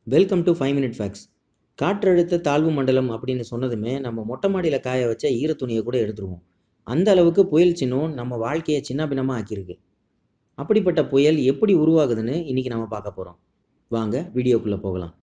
welcome to five minute facts காற்றழுத்த தாழ்வு மண்டலம் அப்படின்னு சொன்னதுமே நம்ம மொட்டை மாடியில் காய வச்ச ஈர துணியை கூட எடுத்துருவோம் அந்த அளவுக்கு புயல் சின்னம் நம்ம வாழ்க்கையை சின்ன பின்னமாக ஆக்கியிருக்கு அப்படிப்பட்ட புயல் எப்படி உருவாகுதுன்னு இன்னைக்கு நம்ம பார்க்க போகிறோம் வாங்க வீடியோக்குள்ளே போகலாம்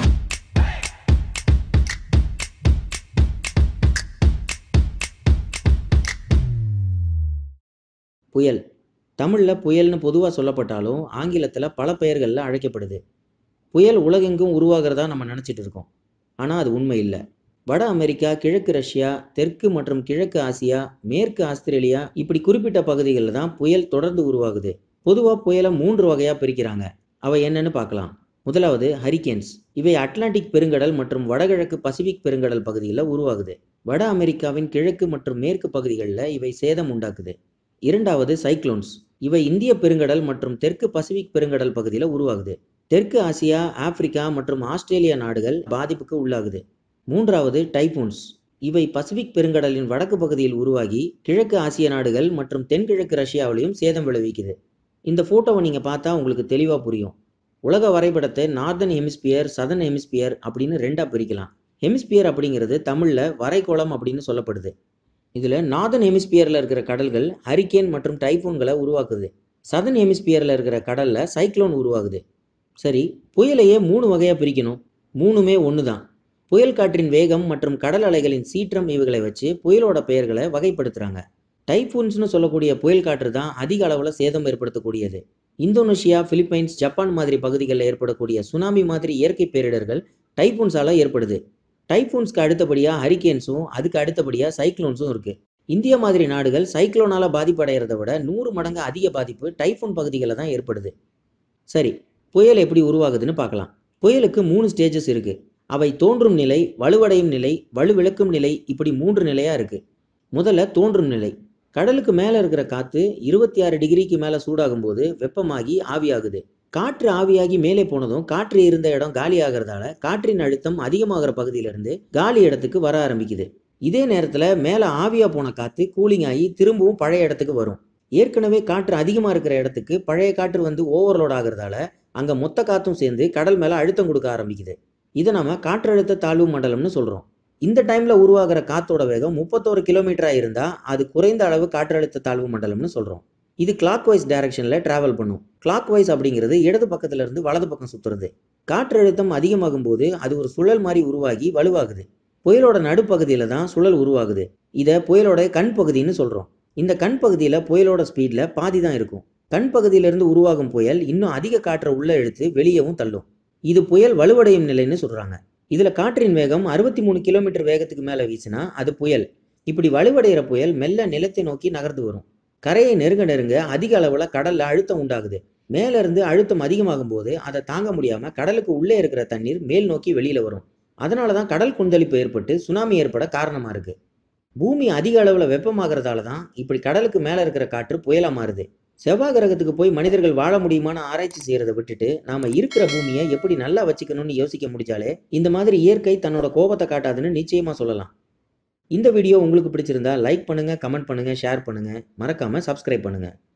புயல் தமிழில் புயல்னு பொதுவாக சொல்லப்பட்டாலும் ஆங்கிலத்தில் பல பெயர்களில் அழைக்கப்படுது புயல் உலகெங்கும் உருவாகிறதா நம்ம நினச்சிட்டு இருக்கோம் ஆனால் அது உண்மை இல்லை வட அமெரிக்கா கிழக்கு ரஷ்யா தெற்கு மற்றும் கிழக்கு ஆசியா மேற்கு ஆஸ்திரேலியா இப்படி குறிப்பிட்ட பகுதிகளில் தான் புயல் தொடர்ந்து உருவாகுது பொதுவாக புயலை மூன்று வகையாக பிரிக்கிறாங்க அவை என்னன்னு பார்க்கலாம் முதலாவது ஹரிகேன்ஸ் இவை அட்லாண்டிக் பெருங்கடல் மற்றும் வடகிழக்கு பசிபிக் பெருங்கடல் பகுதியில் உருவாகுது வட அமெரிக்காவின் கிழக்கு மற்றும் மேற்கு பகுதிகளில் இவை சேதம் உண்டாக்குது இரண்டாவது சைக்ளோன்ஸ் இவை இந்திய பெருங்கடல் மற்றும் தெற்கு பசிபிக் பெருங்கடல் பகுதியில் உருவாகுது தெற்கு ஆசியா ஆப்பிரிக்கா மற்றும் ஆஸ்திரேலியா நாடுகள் பாதிப்புக்கு உள்ளாகுது மூன்றாவது டைபூன்ஸ் இவை பசிபிக் பெருங்கடலின் வடக்கு பகுதியில் உருவாகி கிழக்கு ஆசிய நாடுகள் மற்றும் தென்கிழக்கு ரஷ்யாவிலையும் சேதம் விளைவிக்குது இந்த ஃபோட்டோவை நீங்கள் பார்த்தா உங்களுக்கு தெளிவாக புரியும் உலக வரைபடத்தை நார்தன் ஹெமிஸ்பியர் சதன் ஹெமிஸ்பியர் அப்படின்னு ரெண்டாக பிரிக்கலாம் ஹெமிஸ்பியர் அப்படிங்கிறது தமிழில் வரைகோளம் அப்படின்னு சொல்லப்படுது இதில் நார்தன் ஹெமிஸ்பியரில் இருக்கிற கடல்கள் ஹரிக்கேன் மற்றும் டைஃபூன்களை உருவாக்குது சதன் ஹெமிஸ்பியரில் இருக்கிற கடலில் சைக்ளோன் உருவாகுது சரி புயலையே மூணு வகையாக பிரிக்கணும் மூணுமே ஒன்று தான் புயல் காற்றின் வேகம் மற்றும் கடல் அலைகளின் சீற்றம் இவைகளை வச்சு புயலோட பெயர்களை வகைப்படுத்துகிறாங்க டைஃபூன்ஸ்னு சொல்லக்கூடிய புயல் காற்று தான் அதிக அளவில் சேதம் ஏற்படுத்தக்கூடியது இந்தோனேஷியா பிலிப்பைன்ஸ் ஜப்பான் மாதிரி பகுதிகளில் ஏற்படக்கூடிய சுனாமி மாதிரி இயற்கை பேரிடர்கள் டைஃபூன்ஸால் ஏற்படுது டைஃபூன்ஸ்க்கு அடுத்தபடியாக ஹரிகேன்ஸும் அதுக்கு அடுத்தபடியாக சைக்ளோன்ஸும் இருக்குது இந்தியா மாதிரி நாடுகள் சைக்ளோனால் பாதிப்படைகிறத விட நூறு மடங்கு அதிக பாதிப்பு டைஃபூன் பகுதிகளில் தான் ஏற்படுது சரி புயல் எப்படி உருவாகுதுன்னு பார்க்கலாம் புயலுக்கு மூணு ஸ்டேஜஸ் இருக்குது அவை தோன்றும் நிலை வலுவடையும் நிலை வலுவிளக்கும் நிலை இப்படி மூன்று நிலையாக இருக்குது முதல்ல தோன்றும் நிலை கடலுக்கு மேலே இருக்கிற காற்று இருபத்தி ஆறு டிகிரிக்கு மேலே சூடாகும் போது வெப்பமாகி ஆவியாகுது காற்று ஆவியாகி மேலே போனதும் காற்று இருந்த இடம் காலி ஆகிறதால காற்றின் அழுத்தம் அதிகமாகிற பகுதியிலிருந்து காலி இடத்துக்கு வர ஆரம்பிக்குது இதே நேரத்தில் மேலே ஆவியாக போன காற்று கூலிங் ஆகி திரும்பவும் பழைய இடத்துக்கு வரும் ஏற்கனவே காற்று அதிகமாக இருக்கிற இடத்துக்கு பழைய காற்று வந்து ஓவர்லோட் ஆகிறதால அங்கே மொத்த காற்றும் சேர்ந்து கடல் மேலே அழுத்தம் கொடுக்க ஆரம்பிக்குது இதை நம்ம காற்றழுத்த தாழ்வு மண்டலம்னு சொல்கிறோம் இந்த டைமில் உருவாகிற காற்றோட வேகம் முப்பத்தோரு கிலோமீட்டராக இருந்தால் அது குறைந்த அளவு காற்றழுத்த தாழ்வு மண்டலம்னு சொல்கிறோம் இது கிளாக் வைஸ் டைரக்ஷனில் ட்ராவல் பண்ணும் கிளாக் வைஸ் அப்படிங்கிறது இடது பக்கத்துல இருந்து வலது பக்கம் சுற்றுறது காற்றழுத்தம் அதிகமாகும் போது அது ஒரு சுழல் மாதிரி உருவாகி வலுவாகுது புயலோட நடுப்பகுதியில் தான் சுழல் உருவாகுது இதை புயலோட கண் பகுதின்னு சொல்கிறோம் இந்த கண் பகுதியில் புயலோட ஸ்பீடில் பாதி தான் இருக்கும் கண் பகுதியிலிருந்து உருவாகும் புயல் இன்னும் அதிக காற்றை உள்ளே இழுத்து வெளியவும் தள்ளும் இது புயல் வலுவடையும் நிலைன்னு சொல்கிறாங்க இதில் காற்றின் வேகம் அறுபத்தி மூணு கிலோமீட்டர் வேகத்துக்கு மேலே வீசினா அது புயல் இப்படி வலுவடைகிற புயல் மெல்ல நிலத்தை நோக்கி நகர்ந்து வரும் கரையை நெருங்க நெருங்க அதிக அளவில் கடலில் அழுத்தம் உண்டாகுது மேலேருந்து அழுத்தம் அதிகமாகும் போது அதை தாங்க முடியாமல் கடலுக்கு உள்ளே இருக்கிற தண்ணீர் மேல் நோக்கி வெளியில் வரும் அதனால தான் கடல் கொந்தளிப்பு ஏற்பட்டு சுனாமி ஏற்பட காரணமாக இருக்குது பூமி அதிக அளவில் வெப்பமாகறதால தான் இப்படி கடலுக்கு மேலே இருக்கிற காற்று புயலாக மாறுது செவ்வாய் கிரகத்துக்கு போய் மனிதர்கள் வாழ முடியுமான்னு ஆராய்ச்சி செய்கிறத விட்டுட்டு நாம இருக்கிற பூமியை எப்படி நல்லா வச்சுக்கணும்னு யோசிக்க முடிச்சாலே இந்த மாதிரி இயற்கை தன்னோட கோபத்தை காட்டாதுன்னு நிச்சயமாக சொல்லலாம் இந்த வீடியோ உங்களுக்கு பிடிச்சிருந்தா லைக் பண்ணுங்க கமெண்ட் பண்ணுங்க ஷேர் பண்ணுங்க மறக்காம சப்ஸ்கிரைப் பண்ணுங்க